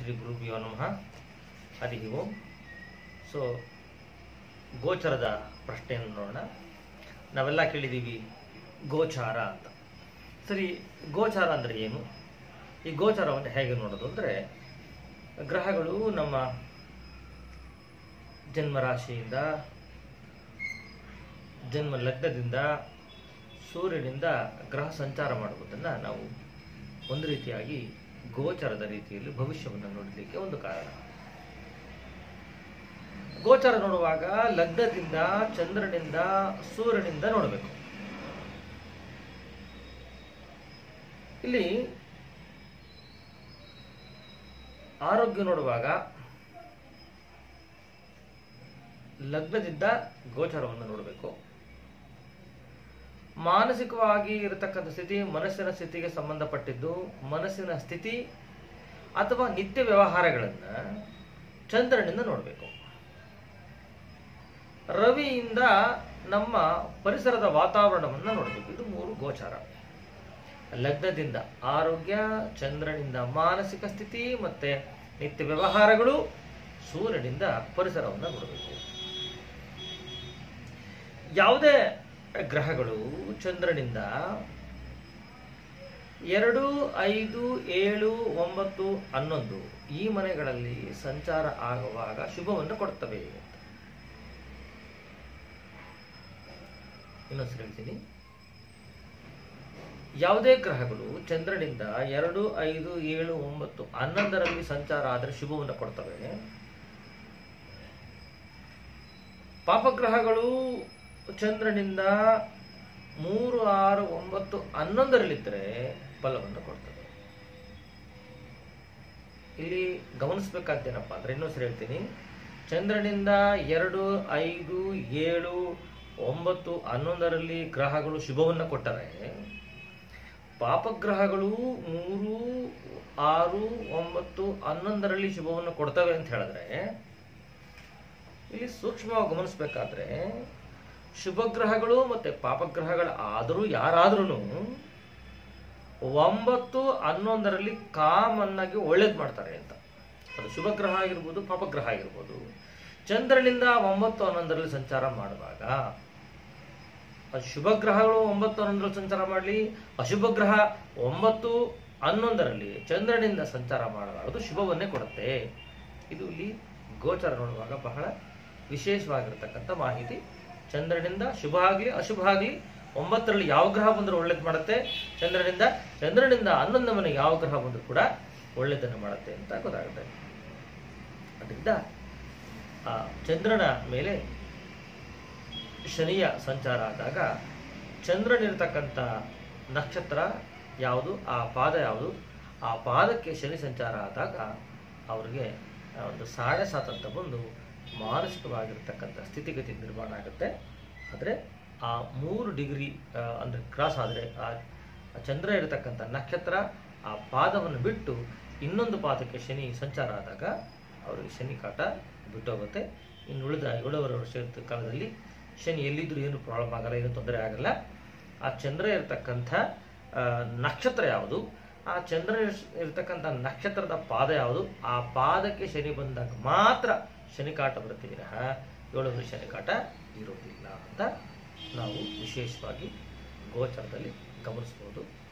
ಶ್ರೀ ಗುರುಭ್ಯೋ ನಮಃ ಹರಿ ಓಂ ಸೊ ಗೋಚರದ ಪ್ರಶ್ನೆಯನ್ನು ನೋಡೋಣ ನಾವೆಲ್ಲ ಕೇಳಿದ್ದೀವಿ ಗೋಚಾರ ಅಂತ ಸರಿ ಗೋಚಾರ ಅಂದರೆ ಏನು ಈ ಗೋಚಾರವನ್ನು ಹೇಗೆ ನೋಡೋದು ಅಂದರೆ ಗ್ರಹಗಳು ನಮ್ಮ ಜನ್ಮರಾಶಿಯಿಂದ ಜನ್ಮ ಲಗ್ನದಿಂದ ಸೂರ್ಯನಿಂದ ಗ್ರಹ ಸಂಚಾರ ಮಾಡುವುದನ್ನು ನಾವು ಒಂದು ರೀತಿಯಾಗಿ ಗೋಚರದ ರೀತಿಯಲ್ಲಿ ಭವಿಷ್ಯವನ್ನು ನೋಡಲಿಕ್ಕೆ ಒಂದು ಕಾರಣ ಗೋಚರ ನೋಡುವಾಗ ಲಗ್ನದಿಂದ ಚಂದ್ರನಿಂದ ಸೂರ್ಯನಿಂದ ನೋಡಬೇಕು ಇಲ್ಲಿ ಆರೋಗ್ಯ ನೋಡುವಾಗ ಲಗ್ನದಿಂದ ಗೋಚರವನ್ನು ನೋಡಬೇಕು ಮಾನಸಿಕವಾಗಿ ಇರತಕ್ಕಂಥ ಸ್ಥಿತಿ ಮನಸ್ಸಿನ ಸ್ಥಿತಿಗೆ ಸಂಬಂಧಪಟ್ಟಿದ್ದು ಮನಸ್ಸಿನ ಸ್ಥಿತಿ ಅಥವಾ ನಿತ್ಯ ವ್ಯವಹಾರಗಳನ್ನು ಚಂದ್ರನಿಂದ ನೋಡಬೇಕು ರವಿಯಿಂದ ನಮ್ಮ ಪರಿಸರದ ವಾತಾವರಣವನ್ನು ನೋಡಬೇಕು ಇದು ಮೂರು ಗೋಚಾರ ಲಗ್ನದಿಂದ ಆರೋಗ್ಯ ಚಂದ್ರನಿಂದ ಮಾನಸಿಕ ಸ್ಥಿತಿ ಮತ್ತೆ ನಿತ್ಯ ವ್ಯವಹಾರಗಳು ಸೂರ್ಯನಿಂದ ಪರಿಸರವನ್ನು ನೋಡಬೇಕು ಯಾವುದೇ ಗ್ರಹಗಳು ಚಂದ್ರನಿಂದ ಎರಡು ಐದು ಏಳು ಒಂಬತ್ತು ಹನ್ನೊಂದು ಈ ಮನೆಗಳಲ್ಲಿ ಸಂಚಾರ ಆಗುವಾಗ ಶುಭವನ್ನು ಕೊಡ್ತವೆ ಅಂತ ಇನ್ನೊಂದು ಹೇಳ್ತೀನಿ ಯಾವುದೇ ಗ್ರಹಗಳು ಚಂದ್ರನಿಂದ ಎರಡು ಐದು ಏಳು ಒಂಬತ್ತು ಹನ್ನೊಂದರಲ್ಲಿ ಸಂಚಾರ ಆದರೆ ಶುಭವನ್ನು ಕೊಡ್ತವೆ ಪಾಪಗ್ರಹಗಳು ಚಂದ್ರನಿಂದ ಮೂರು ಆರು ಒಂಬತ್ತು ಹನ್ನೊಂದರಲ್ಲಿದ್ದರೆ ಫಲವನ್ನು ಕೊಡ್ತದೆ ಇಲ್ಲಿ ಗಮನಿಸ್ಬೇಕಾದ್ದೇನಪ್ಪ ಅಂದ್ರೆ ಇನ್ನೊಂದ್ಸರಿ ಹೇಳ್ತೀನಿ ಚಂದ್ರನಿಂದ ಎರಡು ಐದು ಏಳು ಒಂಬತ್ತು ಹನ್ನೊಂದರಲ್ಲಿ ಗ್ರಹಗಳು ಶುಭವನ್ನು ಕೊಟ್ಟರೆ ಪಾಪಗ್ರಹಗಳು ಮೂರು ಆರು ಒಂಬತ್ತು ಹನ್ನೊಂದರಲ್ಲಿ ಶುಭವನ್ನು ಕೊಡ್ತವೆ ಅಂತ ಹೇಳಿದ್ರೆ ಇಲ್ಲಿ ಸೂಕ್ಷ್ಮವಾಗಿ ಗಮನಿಸ್ಬೇಕಾದ್ರೆ ಶುಭ ಗ್ರಹಗಳು ಮತ್ತೆ ಪಾಪಗ್ರಹಗಳು ಆದರೂ ಯಾರಾದ್ರೂ ಒಂಬತ್ತು ಹನ್ನೊಂದರಲ್ಲಿ ಕಾಮನ್ನಾಗಿ ಒಳ್ಳೇದು ಮಾಡ್ತಾರೆ ಅಂತ ಅದು ಶುಭ ಗ್ರಹ ಆಗಿರ್ಬೋದು ಪಾಪಗ್ರಹ ಆಗಿರ್ಬೋದು ಚಂದ್ರನಿಂದ ಒಂಬತ್ತು ಹನ್ನೊಂದರಲ್ಲಿ ಸಂಚಾರ ಮಾಡುವಾಗ ಅದು ಶುಭ ಗ್ರಹಗಳು ಒಂಬತ್ತು ಹನ್ನೊಂದರಲ್ಲಿ ಸಂಚಾರ ಮಾಡಲಿ ಅಶುಭ ಗ್ರಹ ಒಂಬತ್ತು ಹನ್ನೊಂದರಲ್ಲಿ ಚಂದ್ರನಿಂದ ಸಂಚಾರ ಮಾಡುವಾಗ ಅದು ಶುಭವನ್ನೇ ಕೊಡುತ್ತೆ ಇದು ಇಲ್ಲಿ ಗೋಚರ ನೋಡುವಾಗ ಬಹಳ ವಿಶೇಷವಾಗಿರ್ತಕ್ಕಂಥ ಮಾಹಿತಿ ಚಂದ್ರನಿಂದ ಶುಭ ಆಗಲಿ ಅಶುಭ ಆಗಲಿ ಒಂಬತ್ತರಲ್ಲಿ ಯಾವ ಗ್ರಹ ಬಂದರೂ ಒಳ್ಳೇದು ಮಾಡುತ್ತೆ ಚಂದ್ರನಿಂದ ಚಂದ್ರನಿಂದ ಹನ್ನೊಂದು ಮನೆಗೆ ಯಾವ ಗ್ರಹ ಬಂದರೂ ಕೂಡ ಒಳ್ಳೇದನ್ನು ಮಾಡುತ್ತೆ ಅಂತ ಗೊತ್ತಾಗುತ್ತೆ ಅದರಿಂದ ಆ ಚಂದ್ರನ ಮೇಲೆ ಶನಿಯ ಸಂಚಾರ ಆದಾಗ ಚಂದ್ರನಿರ್ತಕ್ಕಂಥ ನಕ್ಷತ್ರ ಯಾವುದು ಆ ಪಾದ ಯಾವುದು ಆ ಪಾದಕ್ಕೆ ಶನಿ ಸಂಚಾರ ಆದಾಗ ಅವರಿಗೆ ಒಂದು ಸಾಡೆ ಸಾತ್ ಅಂತ ಬಂದು ಮಾನಸಿಕವಾಗಿರ್ತಕ್ಕಂಥ ಸ್ಥಿತಿಗತಿ ನಿರ್ಮಾಣ ಆಗುತ್ತೆ ಆದರೆ ಆ ಮೂರು ಡಿಗ್ರಿ ಅಂದರೆ ಕ್ರಾಸ್ ಆದರೆ ಆ ಚಂದ್ರ ಇರತಕ್ಕಂಥ ನಕ್ಷತ್ರ ಆ ಪಾದವನ್ನು ಬಿಟ್ಟು ಇನ್ನೊಂದು ಪಾದಕ್ಕೆ ಶನಿ ಸಂಚಾರ ಆದಾಗ ಅವರಿಗೆ ಶನಿ ಕಾಟ ಬಿಟ್ಟೋಗುತ್ತೆ ಇನ್ನು ಉಳಿದ ಏಳುವರೆ ವರ್ಷ ಇರ್ತ ಕಾಲದಲ್ಲಿ ಶನಿ ಎಲ್ಲಿದ್ದರೂ ಏನು ಪ್ರಾಬ್ಲಮ್ ಆಗಲ್ಲ ಏನು ತೊಂದರೆ ಆಗಲ್ಲ ಆ ಚಂದ್ರ ಇರತಕ್ಕಂಥ ನಕ್ಷತ್ರ ಯಾವುದು ಆ ಚಂದ್ರ ಇರತಕ್ಕಂಥ ನಕ್ಷತ್ರದ ಪಾದ ಯಾವುದು ಆ ಪಾದಕ್ಕೆ ಶನಿ ಬಂದಾಗ ಮಾತ್ರ ಶನಿ ಕಾಟ ಬರುತ್ತೆ ವಿನಃ ಏಳುವರೆ ಶನಿ ಕಾಟ ಇರೋದಿಲ್ಲ ಅಂತ ನಾವು ವಿಶೇಷವಾಗಿ ಗೋಚರದಲ್ಲಿ ಗಮನಿಸ್ಬೋದು